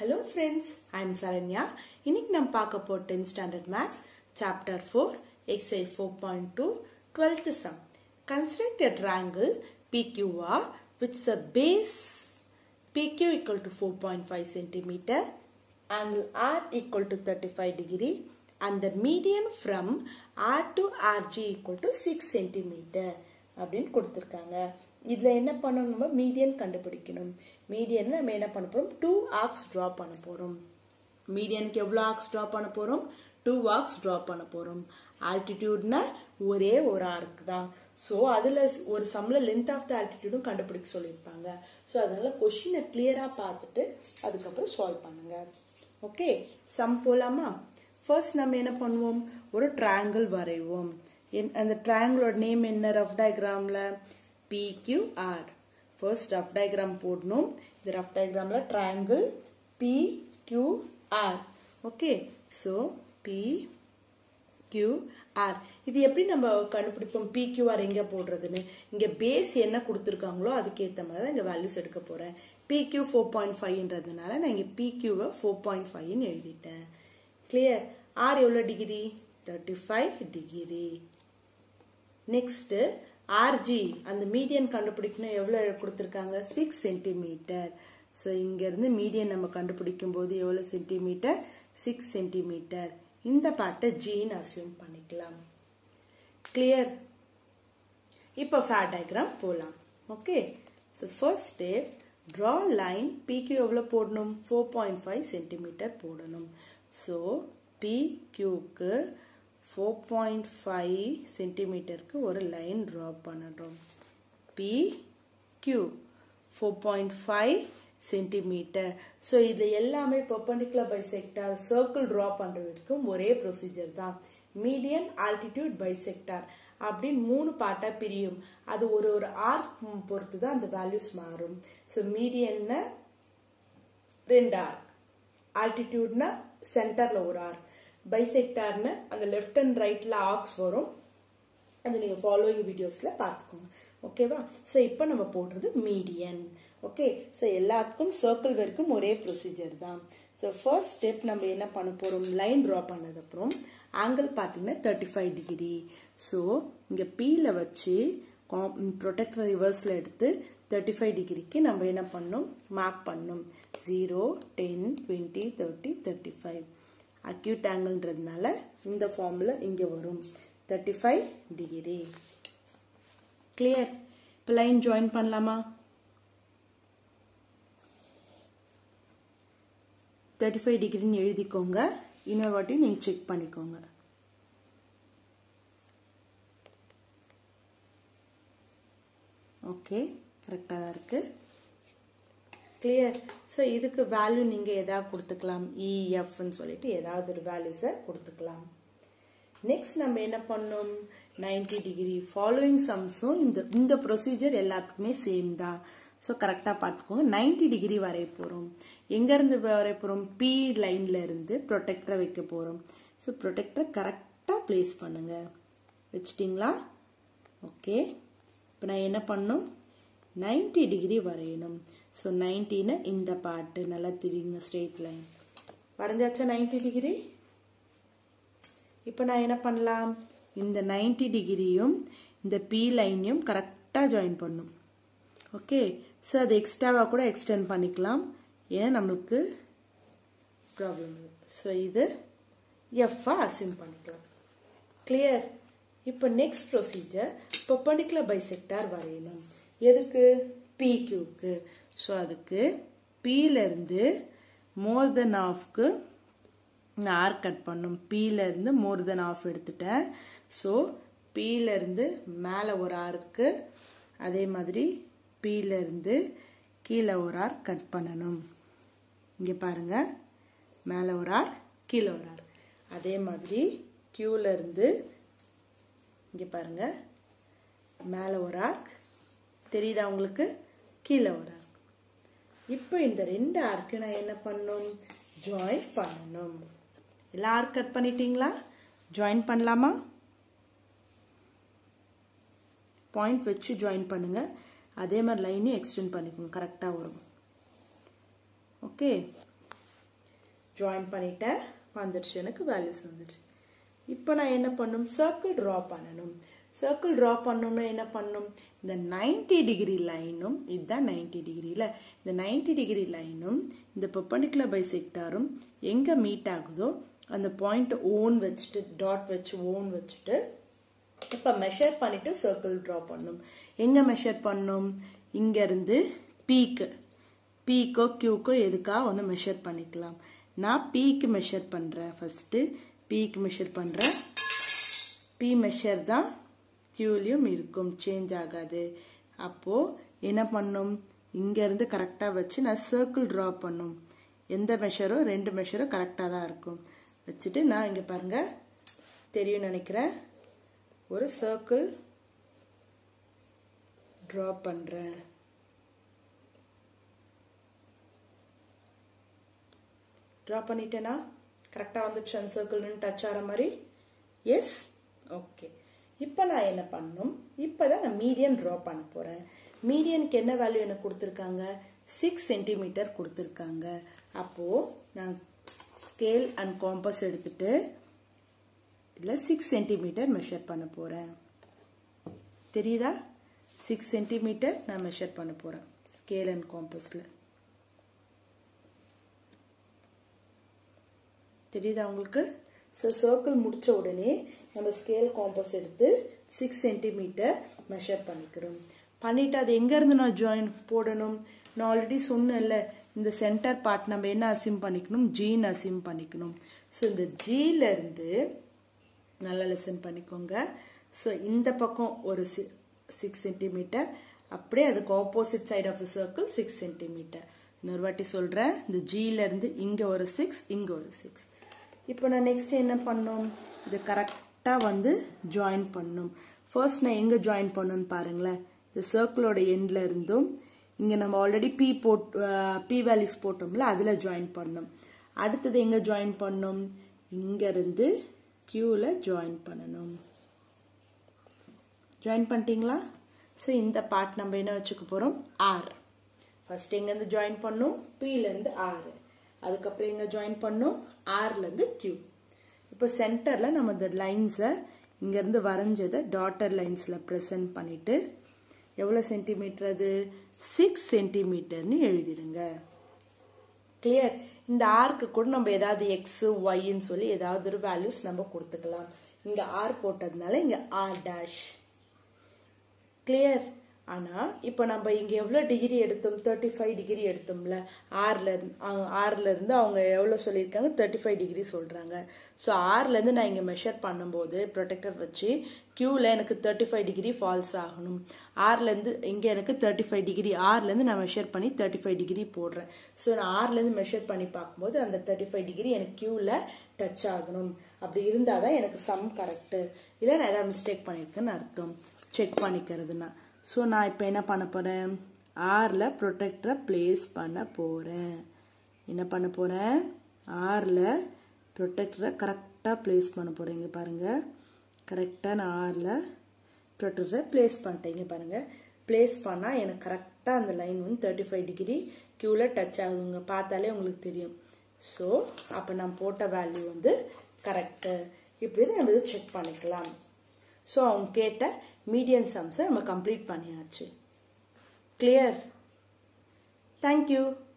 hello friends I'm Saranya இன்னைக்கு நம்ம பார்க்க போகிற tenth standard maths chapter four exercise four point two twelfth sum construct a triangle PQR which the base PQ equal to 4.5 centimeter angle R equal to 35 degree and the median from R to RG equal to 6 centimeter அப்படின்னு கொடுத்துருக்காங்க இதில் என்ன பண்ணணும் நம்ம median கண்டுபிடிக்கணும் median நம்ம என்ன பண்ண போகிறோம் டூ ஆர்க்ஸ் ட்ரா பண்ண போகிறோம் மீடியனுக்கு எவ்வளோ ஆர்க்ஸ் ட்ரா பண்ண போகிறோம் டூ ஆர்க்ஸ் ட்ரா பண்ண போகிறோம் ஆல்டிடியூட்னா ஒரே ஒரு ஆர்க் தான் ஸோ அதில் ஒரு சம்மில் லென்த் ஆஃப் த ஆல்டிடியூடும் கண்டுபிடிக்க சொல்லியிருப்பாங்க ஸோ அதனால் கொஷினை கிளியராக பார்த்துட்டு அதுக்கப்புறம் சால்வ் பண்ணுங்க ஓகே சம் போலாமா ஃபர்ஸ்ட் நம்ம என்ன பண்ணுவோம் ஒரு ட்ரையாங்கிள் வரைவோம் என்- அந்த ட்ரையாங்கிளோட நேம் என்ன ரஃப் டயக்ராமில் பிக்யூஆர் ஃபர்ஸ்ட் ரஃப் டயக்ராம் போடணும் இந்த ரஃப் டயக்ராமில் triangle PQR okay so P QR இது எப்படி நம்ம கண்டுபிடிப்போம் பிக்யூஆர் எங்கே போடுறதுன்னு இங்கே பேஸ் என்ன கொடுத்துருக்காங்களோ அதுக்கேற்ற மாதிரி தான் இங்கே வேல்யூஸ் எடுக்க போகிறேன் பிக்யூ ஃபோர் பாயிண்ட் ஃபைவ்ன்றதுனால நான் இங்கே பிக்யூவை ஃபோர் பாயிண்ட் ஃபைவ்னு எழுதிட்டேன் கிளியர் ஆர் எவ்வளோ degree thirty five degree next ஆர்ஜி அந்த மீடியன் கண்டுபிடிக்கணும் எவ்வளோ கொடுத்துருக்காங்க சிக்ஸ் சென்டிமீட்டர் ஸோ இங்கேருந்து மீடியன் நம்ம கண்டுபிடிக்கும் போது எவ்வளோ சென்டிமீட்டர் சிக்ஸ் சென்டிமீட்டர் இந்த பாட்டை ஜின்னு அசியூம் பண்ணிக்கலாம் கிளியர் இப்போ ஃபேட் டயக்ராம் போகலாம் okay so first step draw line P Q எவ்வளோ போடணும் ஃபோர் பாயிண்ட் ஃபைவ் சென்டிமீட்டர் போடணும் ஸோ பிக்யூக்கு ஃபோர் பாயிண்ட் ஃபைவ் சென்டிமீட்டருக்கு ஒரு லைன் ட்ரா பண்ணுறோம் P Q four point five centimetre so இது எல்லாமே பெர்பண்டிகுலர் பைசெக்டார் சர்க்கிள் ட்ரா பண்ணுறதுக்கும் ஒரே ப்ரொசீஜர் தான் மீடியன் ஆல்டிடியூட் பைசெக்டார் அப்படின்னு மூணு பார்ட்டாக பிரியும் அது ஒரு ஒரு ஆர்க் பொறுத்து தான் அந்த வேல்யூஸ் மாறும் ஸோ மீடியன்னா ரெண்டு ஆர்க் ஆல்டிடியூட்னா சென்டரில் ஒரு ஆர்க் பைசெக்டார்னு அந்த லெஃப்ட் அண்ட் ரைட்டில் ஆர்க்ஸ் வரும் அது நீங்கள் ஃபாலோயிங் வீடியோஸில் பார்த்துக்கோங்க ஓகேவா ஸோ இப்போ நம்ம போடுறது மீடியன் ஓகே ஸோ எல்லாத்துக்கும் சர்க்கிள் வரைக்கும் ஒரே ப்ரொசீஜர் தான் ஸோ ஃபர்ஸ்ட் ஸ்டெப் நம்ம என்ன பண்ண போகிறோம் லைன் ட்ரா பண்ணதுக்கப்புறம் ஆங்கிள் பார்த்தீங்கன்னா தேர்ட்டி ஃபைவ் டிகிரி ஸோ இங்கே பீல வச்சு ப்ரொடெக்டர் ரிவர்ஸில் எடுத்து தேர்ட்டி ஃபைவ் டிகிரிக்கு நம்ம என்ன பண்ணணும் மார்க் பண்ணணும் zero ten twenty thirty thirty five acute ஆங்கிள்ன்றதுனால இந்த ஃபார்மில் இங்கே வரும் தேர்ட்டி ஃபைவ் டிகிரி கிளியர் இப்போ லைன் ஜாயின் பண்ணலாமா தேர்ட்டி ஃபைவ் டிகிரின்னு எழுதிக்கோங்க இன்னொரு வாட்டியும் நீங்கள் செக் பண்ணிக்கோங்க ஓகே கரெக்டாக தான் இருக்குது கிளியர் ஸோ இதுக்கு வேல்யூ நீங்கள் எதாவது கொடுத்துக்கலாம் இஎஃப்னு சொல்லிட்டு ஏதாவது ஒரு வேல்யூஸை கொடுத்துக்கலாம் நெக்ஸ்ட் நம்ம என்ன பண்ணோம் 90 டிகிரி ஃபாலோயிங் சம்ஸும் இந்த இந்த ப்ரொசீஜர் எல்லாத்துக்குமே சேம் தான் ஸோ கரெக்டாக பார்த்துக்கோங்க 90 டிகிரி வரைய போகிறோம் எங்கேருந்து வரைய போகிறோம் பி லைனில் இருந்து ப்ரொடெக்டரை வைக்க போகிறோம் ஸோ ப்ரொடெக்டரை கரெக்டாக ப்ளேஸ் பண்ணுங்க வச்சிட்டிங்களா ஓகே இப்போ நான் என்ன பண்ணும் 90 டிகிரி வரையணும் ஸோ நைன்டின்னு இந்த பாட்டு நல்லா திரிங்க ஸ்ட்ரெயிட் லைன் வரைஞ்சாச்சா 90 டிகிரி இப்போ நான் என்ன பண்ணலாம் இந்த 90 டிகிரியும் இந்த பி லைனையும் கரெக்டாக ஜாயின் பண்ணும் ஓகே ஸோ அது எக்ஸ்ட்ராவாக கூட எக்ஸ்டெண்ட் பண்ணிக்கலாம் ஏன்னா நம்மளுக்கு ப்ராப்ளம் இல்லை ஸோ இது எஃப்பாக அசியூம் பண்ணிக்கலாம் கிளியர் இப்போ நெக்ஸ்ட் ப்ரொசீஜர் பெர்பண்டிகுலர் பைசெக்டார் வரையணும் எதுக்கு பிக்யூக்கு ஸோ அதுக்கு பீலேருந்து மோர் தென் ஆஃப்க்கு நான் ஆர் கட் பண்ணும் பீலேருந்து மோர் தென் ஆஃப் எடுத்துட்டேன் ஸோ பீலேருந்து மேலே ஒரு ஆருக்கு அதே மாதிரி பீலேருந்து கீழே ஒரு ஆர் கட் பண்ணணும் இங்கே பாருங்க மேலே ஒரு ஆர் கீழே ஒரு ஆர் அதே மாதிரி இருந்து இங்கே பாருங்க மேலே ஒரு ஆர்க் தெரியுதா உங்களுக்கு கீழே ஒரு ஆர்க் இப்போ இந்த ரெண்டு ஆர்க்கு நான் என்ன பண்ணணும் ஜாயின் பண்ணணும் எல்லாம் ஆர்க் கட் பண்ணிட்டீங்களா ஜாயின் பண்ணலாமா பாயிண்ட் வச்சு ஜாயின் பண்ணுங்க அதே மாதிரி லைனையும் எக்ஸ்டெண்ட் பண்ணிக்கோங்க கரெக்டாக வரும் ஓகே ஜாயின் பண்ணிட்டேன் வந்துடுச்சு எனக்கு வேல்யூஸ் வந்துடுச்சு இப்போ நான் என்ன பண்ணும் சர்க்கிள் ட்ரா பண்ணணும் சர்க்கிள் ட்ரா பண்ணணும்னா என்ன பண்ணும் இந்த 90 டிகிரி லைனும் இதுதான் 90 டிகிரியில் இந்த 90 டிகிரி லைனும் இந்த பெர்பண்டிகுலர் பைசெக்டாரும் எங்கே மீட் ஆகுதோ அந்த பாயிண்ட் ஓன் வச்சுட்டு டாட் வச்சு ஓன் வச்சுட்டு இப்போ மெஷர் பண்ணிட்டு சர்க்கிள் ட்ரா பண்ணும் எங்கே மெஷர் பண்ணும் இங்கேருந்து பீக்கு பீக்கோ கியூக்கோ எதுக்கா ஒன்று மெஷர் பண்ணிக்கலாம் நான் பீக்கு மெஷர் பண்ணுறேன் ஃபஸ்ட்டு பீக்கு மெஷர் பண்ணுறேன் பி மெஷர் தான் கியூலையும் இருக்கும் சேஞ்ச் ஆகாது அப்போது என்ன பண்ணும் இங்கேருந்து கரெக்டாக வச்சு நான் சர்க்கிள் ட்ரா பண்ணும் எந்த மெஷரோ ரெண்டு மெஷரோ கரெக்டாக தான் இருக்கும் வச்சுட்டு நான் இங்கே பாருங்கள் தெரியும் நினைக்கிறேன் ஒரு சர்க்கிள் ட்ரா பண்ணுறேன் ட்ரா பண்ணிட்டேனா கரெக்டாக வந்துச்சு அந்த சர்க்கிள்னு டச் ஆகிற மாதிரி எஸ் ஓகே இப்போ நான் என்ன பண்ணணும் இப்போ தான் நான் மீடியன் ட்ரா பண்ண போகிறேன் மீடியனுக்கு என்ன வேல்யூ எனக்கு கொடுத்துருக்காங்க சிக்ஸ் சென்டிமீட்டர் கொடுத்துருக்காங்க அப்போது நான் ஸ்கேல் அண்ட் காம்பஸ் எடுத்துட்டு இதில் சிக்ஸ் சென்டிமீட்டர் மெஷர் பண்ண போகிறேன் தெரியுதா சிக்ஸ் சென்டிமீட்டர் நான் மெஷர் பண்ண போகிறேன் ஸ்கேல் அண்ட் காம்பஸில் தெரியுதா உங்களுக்கு ஸோ சர்க்கிள் முடித்த உடனே நம்ம ஸ்கேல் காம்பஸ் எடுத்து சிக்ஸ் சென்டிமீட்டர் மெஷர் பண்ணிக்கிறோம் பண்ணிவிட்டு அது எங்கேருந்து நான் ஜாயின் போடணும் நான் ஆல்ரெடி சொன்னேன்ல இந்த சென்டர் பார்ட் நம்ம என்ன அசியூம் பண்ணிக்கணும் ஜீன் அசியூம் பண்ணிக்கணும் ஸோ இந்த ஜீலேருந்து நல்லா லெசன் பண்ணிக்கோங்க ஸோ இந்த பக்கம் ஒரு சிக்ஸ் சென்டிமீட்டர் அப்படியே அதுக்கு opposite side of the circle six centimetre இன்னொரு வாட்டி சொல்கிறேன் இந்த ஜீலேருந்து இங்கே ஒரு சிக்ஸ் இங்கே ஒரு சிக்ஸ் இப்போ நான் நெக்ஸ்ட் என்ன பண்ணணும் இது கரெக்டாக வந்து ஜாயின் பண்ணணும் ஃபர்ஸ்ட் நான் எங்கே ஜாயின் பண்ணணும்னு பாருங்களேன் இந்த சர்க்கிளோட எண்டில் இருந்தும் இங்கே நம்ம ஆல்ரெடி பி போட் பி வேல்யூஸ் போட்டோம்ல அதில் ஜாயின் பண்ணணும் அடுத்தது எங்கே ஜாயின் பண்ணணும் இங்கேருந்து க்யூவில் ஜாயின் பண்ணணும் ஜாயின் பண்ணிட்டீங்களா ஸோ இந்த பார்ட் நம்ம என்ன வச்சுக்க போகிறோம் ஆர் ஃபர்ஸ்ட் எங்கேருந்து ஜாயின் பண்ணோம் பிலேருந்து ஆர் அதுக்கப்புறம் எங்கே ஜாயின் பண்ணோம் ஆர்லேருந்து கியூ இப்போ சென்டரில் நம்ம இந்த லைன்ஸை இங்கேருந்து வரைஞ்சதை டாட்டர் லைன்ஸில் ப்ரெசென்ட் பண்ணிவிட்டு எவ்வளோ சென்டிமீட்டர் அது சிக்ஸ் சென்டிமீட்டர்னு எழுதிடுங்க கிளியர் இந்த ஆர்க்கு கூட நம்ம ஏதாவது எக்ஸ் ஒய்ன்னு சொல்லி ஏதாவது ஒரு வேல்யூஸ் நம்ம கொடுத்துக்கலாம் இங்கே ஆர் போட்டதுனால இங்கே ஆர் டேஷ் கிளியர் ஆனால் இப்போ நம்ம இங்கே எவ்வளோ டிகிரி எடுத்தோம் தேர்ட்டி ஃபைவ் டிகிரி எடுத்தோம்ல ஆறில் இருந்து ஆறில் இருந்து அவங்க எவ்வளோ சொல்லியிருக்காங்க தேர்ட்டி ஃபைவ் டிகிரி சொல்கிறாங்க ஸோ ஆறுலேருந்து நான் இங்கே மெஷர் பண்ணும்போது ப்ரொடெக்டர் வச்சு க்யூவில் எனக்கு தேர்ட்டி ஃபைவ் டிகிரி ஃபால்ஸ் ஆகணும் ஆறுலேருந்து இங்கே எனக்கு தேர்ட்டி ஃபைவ் டிகிரி ஆறுலேருந்து நான் மெஷர் பண்ணி தேர்ட்டி ஃபைவ் டிகிரி போடுறேன் ஸோ நான் ஆறுலேருந்து மெஷர் பண்ணி பார்க்கும்போது அந்த தேர்ட்டி ஃபைவ் டிகிரி எனக்கு க்யூவில் டச் ஆகணும் அப்படி இருந்தால் தான் எனக்கு சம் கரெக்டு இல்லை நான் ஏதாவது மிஸ்டேக் பண்ணியிருக்கேன்னு அர்த்தம் செக் பண்ணிக்கிறதுனா ஸோ நான் இப்போ என்ன பண்ண போகிறேன் ஆரில் ப்ரொடெக்டரை ப்ளேஸ் பண்ண போகிறேன் என்ன பண்ண போகிறேன் ஆரில் ப்ரொடெக்டரை கரெக்டாக ப்ளேஸ் பண்ண போகிறேன் இங்கே பாருங்கள் கரெக்டாக நான் ஆரில் ப்ரொடெக்டரை ப்ளேஸ் பண்ணிட்டேன் இங்கே பாருங்கள் ப்ளேஸ் பண்ணால் எனக்கு கரெக்டாக அந்த லைன் வந்து தேர்ட்டி ஃபைவ் டிகிரி க்யூவில் டச் ஆகுங்க பார்த்தாலே உங்களுக்கு தெரியும் ஸோ அப்போ நான் போட்ட வேல்யூ வந்து கரெக்டு இப்படி தான் நம்ம இதை செக் பண்ணிக்கலாம் ஸோ அவங்க கேட்ட மீடியம் சம்ஸை நம்ம கம்ப்ளீட் பண்ணியாச்சு கிளியர் தேங்க்யூ